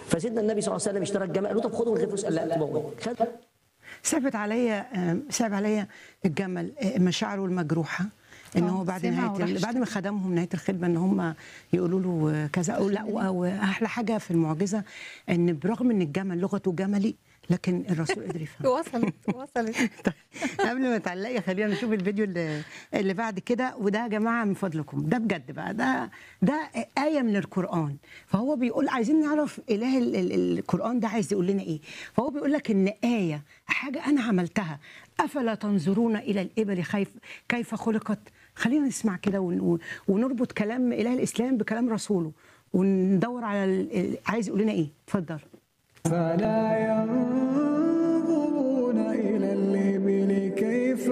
فسيدنا النبي صلى الله عليه وسلم اشترى الجمل قال له طب خدوا الغفوس قال لا تموت خد صعبت عليا آه، صعب عليا الجمل آه، مشاعره المجروحه ان آه، هو بعد سمع نهايه وراح ال- بعد ما خدمهم نهايه الخدمه ان هم يقولوا له آه، كذا او لا و- واحلى حاجه في المعجزه ان برغم ان الجمل لغته جملي لكن الرسول قدر يفهم وصلت وصلت طيب، قبل ما تعلقي خلينا نشوف الفيديو اللي, اللي بعد كده وده يا جماعه من فضلكم ده بجد بقى ده ده ايه من القران فهو بيقول عايزين نعرف اله ال ال القران ده عايز يقول لنا ايه فهو بيقول لك ان ايه حاجه انا عملتها افلا تنظرون الى الابل كيف كيف خلقت خلينا نسمع كده ون- ون- ونربط كلام اله الاسلام بكلام رسوله وندور على ال- عايز يقول لنا ايه اتفضل فلا ينظرون إلى الإبل كيف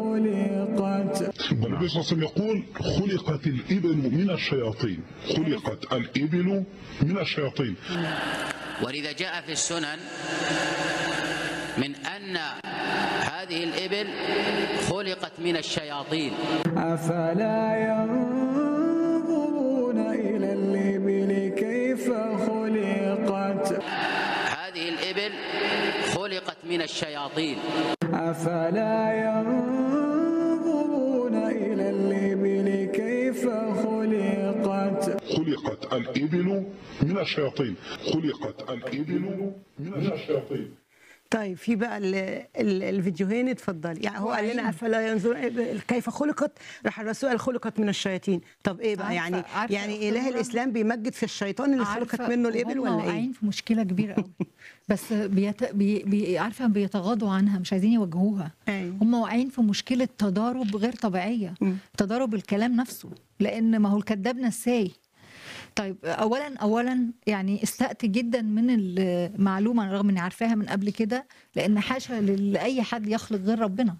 خلقت والنبي صلى الله عليه وسلم يقول خلقت الإبل من الشياطين خلقت الإبل من الشياطين ولذا جاء في السنن من أن هذه الإبل خلقت من الشياطين أفلا ينظرون إلى الإبل كيف خلقت هذه الإبل خلقت من الشياطين أفلا ينظرون إلى الإبل كيف خلقت خلقت الإبل من الشياطين خلقت الإبل من الشياطين طيب في بقى ال ال الفيديوهين اتفضلي يعني هو قال لنا افلا ينظر كيف خلقت راح الرسول قال خلقت من الشياطين طب ايه بقى عارفة- يعني عارفة يا يعني أستاذة اله مرام؟ الاسلام بيمجد في الشيطان اللي خلقت عارفة منه الابل هم ولا ايه واقعين في مشكله كبيره قوي بس بيت... بي... بي... عارفه بيتغاضوا عنها مش عايزين يواجهوها أيوة. هم واقعين في مشكله تضارب غير طبيعيه تضارب الكلام نفسه لان ما هو الكذاب نساي طيب اولا اولا يعني استأت جدا من المعلومه رغم اني عارفاها من قبل كده لان حاشا لاي حد يخلق غير ربنا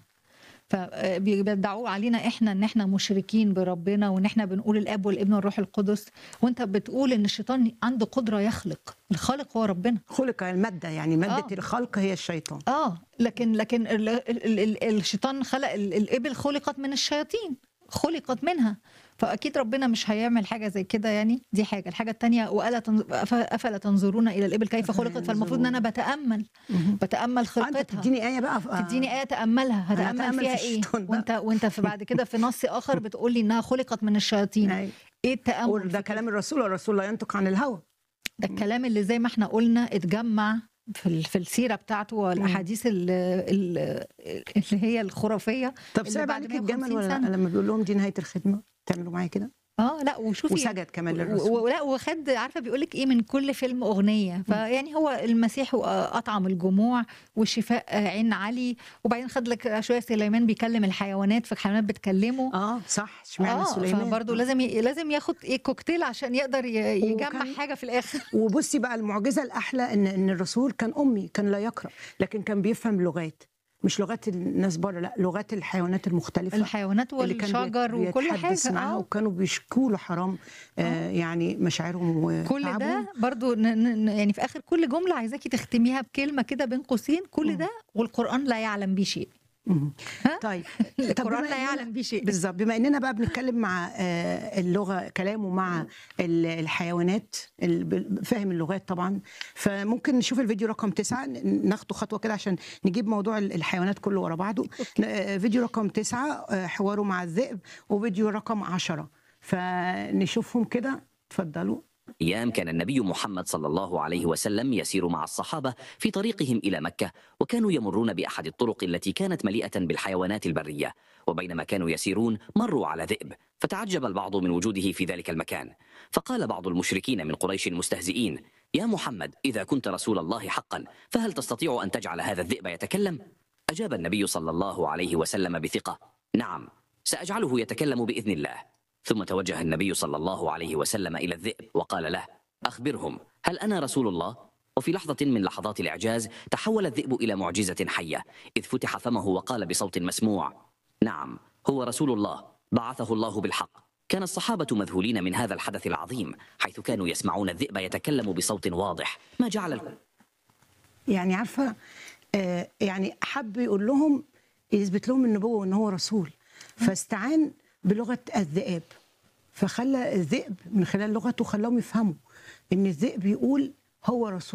فبيدعوا علينا احنا ان احنا مشركين بربنا وان احنا بنقول الاب والابن والروح القدس وانت بتقول ان الشيطان عنده قدره يخلق الخالق هو ربنا خلق الماده يعني ماده آه. الخلق هي الشيطان اه لكن لكن ال ال ال الشيطان خلق ال- الابل خلقت من الشياطين خلقت منها فاكيد ربنا مش هيعمل حاجه زي كده يعني دي حاجه الحاجه الثانيه والا تنظ... أف- افلا تنظرون الى الابل كيف خلقت فالمفروض ان انا بتامل بتامل آه، انت خلقتها تديني ايه بقى آه. تديني ايه تاملها أنا هتامل هتأمل فيها في ايه الشيطان بقى. وانت وانت في بعد كده في نص اخر بتقول لي انها خلقت من الشياطين أيوة. ايه التامل ده كلام الرسول والرسول لا ينطق عن الهوى ده الكلام اللي زي ما احنا قلنا اتجمع في ال- في السيره بتاعته والاحاديث ال- ال- اللي هي الخرافيه طب اللي صعب بعد عليك الجمل 150 ولا سنة. لا لما بيقول لهم دي نهايه الخدمه تعملوا معايا كده اه لا وشوفي وسجد كمان و- للرسول. و- ولا وخد عارفه بيقول لك ايه من كل فيلم اغنيه فيعني هو المسيح اطعم الجموع والشفاء عين علي وبعدين خد لك شويه سليمان بيكلم الحيوانات فالحيوانات بتكلمه اه صح اشمعنى اه سليمان فبرضه لازم ي... لازم ياخد ايه كوكتيل عشان يقدر ي... يجمع وكان- حاجه في الاخر وبصي بقى المعجزه الاحلى ان ان الرسول كان امي كان لا يقرا لكن كان بيفهم لغات مش لغات الناس بره لا لغات الحيوانات المختلفه الحيوانات اللي كان والشجر بيت- وكل بيتحدث حاجه معاها اه وكانوا بيشكوا له حرام آه يعني مشاعرهم كل وتعبهم. ده برضو ن- ن- يعني في اخر كل جمله عايزاكي تختميها بكلمه كده بين قوسين كل ده والقران لا يعلم به شيء مم. ها؟ طيب القرآن بما لا إننا- يعلم به شيء. بالظبط بما اننا بقى بنتكلم مع آه، اللغه كلامه مع ال- الحيوانات ال- ب- فاهم اللغات طبعا فممكن نشوف الفيديو رقم تسعة ن- ناخده خطوه كده عشان نجيب موضوع ال- الحيوانات كله ورا بعضه ن- آه، فيديو رقم تسعة آه، حواره مع الذئب وفيديو رقم عشرة فنشوفهم كده اتفضلوا أيام كان النبي محمد صلى الله عليه وسلم يسير مع الصحابة في طريقهم إلى مكة وكانوا يمرون بأحد الطرق التي كانت مليئة بالحيوانات البرية وبينما كانوا يسيرون مروا على ذئب فتعجب البعض من وجوده في ذلك المكان فقال بعض المشركين من قريش المستهزئين يا محمد إذا كنت رسول الله حقا فهل تستطيع أن تجعل هذا الذئب يتكلم؟ أجاب النبي صلى الله عليه وسلم بثقة نعم سأجعله يتكلم بإذن الله ثم توجه النبي صلى الله عليه وسلم إلى الذئب وقال له أخبرهم هل أنا رسول الله؟ وفي لحظة من لحظات الإعجاز تحول الذئب إلى معجزة حية إذ فتح فمه وقال بصوت مسموع نعم هو رسول الله بعثه الله بالحق كان الصحابة مذهولين من هذا الحدث العظيم حيث كانوا يسمعون الذئب يتكلم بصوت واضح ما جعل الكل يعني عارفه آه يعني حب يقول لهم يثبت لهم النبوه وان هو رسول فاستعان بلغه الذئاب فخلى الذئب من خلال لغته خلاهم يفهموا ان الذئب يقول هو رسول